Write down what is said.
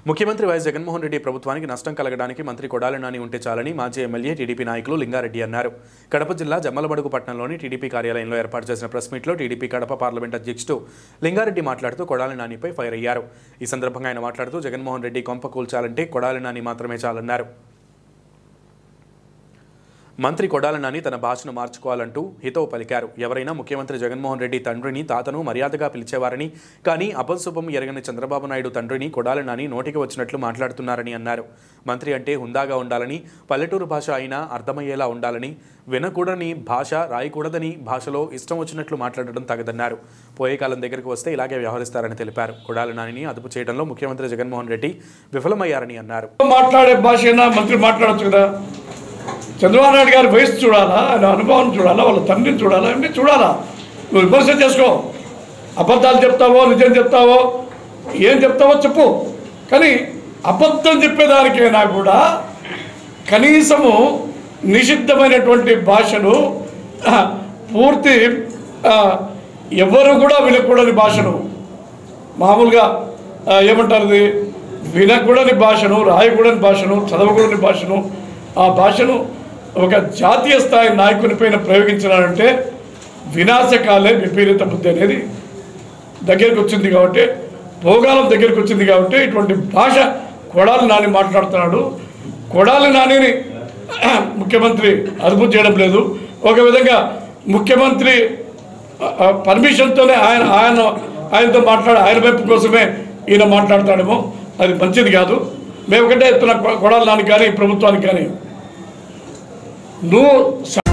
ముఖ్యమంత్రి వైఎస్ జగన్మోహన్ రెడ్డి ప్రభుత్వానికి నష్టం కలగడానికి మంత్రి కొడాలి నాని ఉంటే చాలని మాజీ ఎమ్మెల్యే టీడీపీ నాయకులు లింగారెడ్డి అన్నారు కడప జిల్లా జమ్మలమడుగు పట్టణంలోని టీడీపీ కార్యాలయంలో ఏర్పాటు చేసిన ప్రెస్ మీట్లో టీడీపీ కడప పార్లమెంట్ అధ్యక్షుడు లింగారెడ్డి మాట్లాడుతూ కొడాలి నానిపై ఫైర్ అయ్యారు ఈ సందర్భంగా ఆయన మాట్లాడుతూ జగన్మోహన్ రెడ్డి కొంప కూల్చాలంటే కొడాలి నాని మాత్రమే చాలన్నారు మంత్రి కొడాలి నాని తన భాషను మార్చుకోవాలంటూ హితవు పలికారు ఎవరైనా ముఖ్యమంత్రి జగన్మోహన్ రెడ్డి తండ్రిని తాతను మర్యాదగా పిలిచేవారని కానీ అపశుభం ఎరగని చంద్రబాబు నాయుడు తండ్రిని కొడాలి నాని నోటికి వచ్చినట్లు మాట్లాడుతున్నారని అన్నారు మంత్రి అంటే హుందాగా ఉండాలని పల్లెటూరు భాష అయినా అర్థమయ్యేలా ఉండాలని వినకూడని భాష రాయకూడదని భాషలో ఇష్టం వచ్చినట్లు మాట్లాడడం తగదన్నారు పోయే కాలం దగ్గరికి వస్తే ఇలాగే వ్యవహరిస్తారని తెలిపారు కొడాలి నానిని అదుపు చేయడంలో ముఖ్యమంత్రి జగన్మోహన్ రెడ్డి విఫలమయ్యారని అన్నారు మాట్లాడే భాష అయినా మంత్రి మాట్లాడచ్చు కదా చంద్రబాబు నాయుడు గారి వయసు చూడాలా ఆయన అనుభవం చూడాలా వాళ్ళ తండ్రిని చూడాలా అన్నీ చూడాలా నువ్వు విమర్శ చేసుకో అబద్ధాలు చెప్తావో నిజం చెప్తావో ఏం చెప్తావో చెప్పు కానీ అబద్ధం చెప్పేదానికైనా కూడా కనీసము నిషిద్ధమైనటువంటి భాషను ఆ, పూర్తి ఆ, ఎవరు కూడా వినకూడని భాషను మామూలుగా ఆ, ఏమంటారు ఇది వినకూడని భాషను రాయకూడని భాషను చదవకూడని భాషను ఆ భాషను ఒక జాతీయ స్థాయి నాయకుని పైన ప్రయోగించాలంటే వినాశకాలే విపరీత బుద్ధి అనేది దగ్గరికి వచ్చింది కాబట్టి భోగాలం దగ్గరికి వచ్చింది కాబట్టి ఇటువంటి భాష కొడాలి నాని మాట్లాడుతున్నాడు కొడాలి నానిని ముఖ్యమంత్రి అదుపు చేయడం లేదు ఒక విధంగా ముఖ్యమంత్రి పర్మిషన్తోనే ఆయన ఆయన ఆయనతో మాట్లాడి ఆయన వైపు కోసమే ఈయన మాట్లాడతాడేమో అది మంచిది కాదు మేము ఒకటే ఎత్తున కొడాలి నాని కానీ ప్రభుత్వానికి కానీ నువ్వు